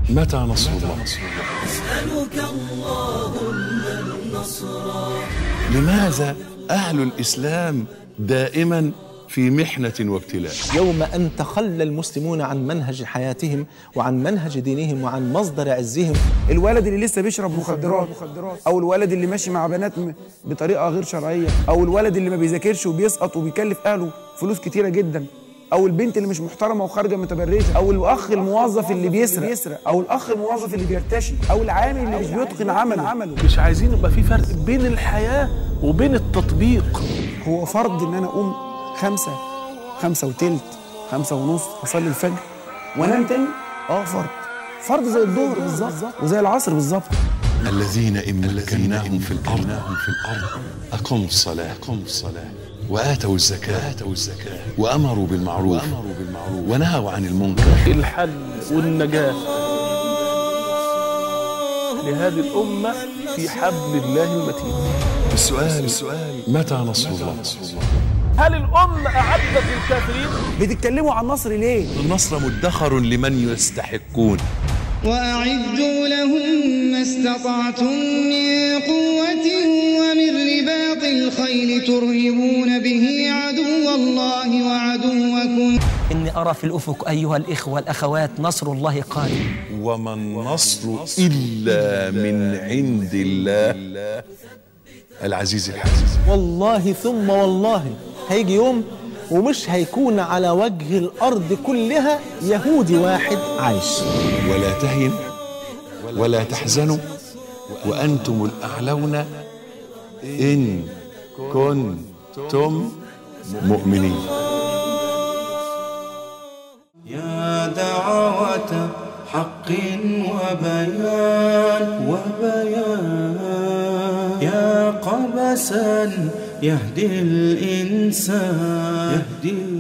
متى نصر الله أسألك اللهم النصر لماذا أهل الإسلام دائما في محنة وابتلاء يوم أن تخلى المسلمون عن منهج حياتهم وعن منهج دينهم وعن مصدر عزهم الولد اللي لسه بيشرب مخدرات او الولد اللي ماشي مع بنات م- بطريقه غير شرعيه او الولد اللي ما بيذاكرش وبيسقط وبيكلف اهله فلوس كتيره جدا او البنت اللي مش محترمه وخارجه متبرجه او الاخ الموظف اللي بيسرق او الاخ الموظف اللي بيرتشي او العامل اللي مش بيتقن عمله مش عايزين يبقى في فرق بين الحياة وبين التطبيق هو فرض ان انا اقوم خمسة خمسة وتلت خمسة ونص اصلي الفجر وانام تاني اه فرض فرض زي الظهر بالظبط وزي العصر بالظبط الذين إن مكناهم في الأرض في الأرض أقاموا الصلاة أقاموا الصلاة وآتوا الزكاة آتوا الزكاة وأمروا بالمعروف وأمروا بالمعروف ونهوا عن المنكر الحل والنجاة لهذه الأمة في حبل الله المتين السؤال السؤال متى نصر الله هل الأمة أعدت الكافرين؟ بتتكلموا عن نصر ليه النصر مدخر لمن يستحقون وأعدوا لهم ما استطعتم من قوة ومن رباط الخيل ترهبون به عدو الله وعدوكم إني أرى في الأفق أيها الإخوة والأخوات نصر الله قادم وما النصر إلا من عند الله العزيز الحكيم والله ثم والله هيجي يوم ومش هيكون على وجه الأرض كلها يهودي واحد عايش ولا تهنوا ولا تحزنوا وأنتم الأعلون إن كنتم مؤمنين يا دعوة حق وبيان وبيان يا قبسا يهدي الإنسان يهدي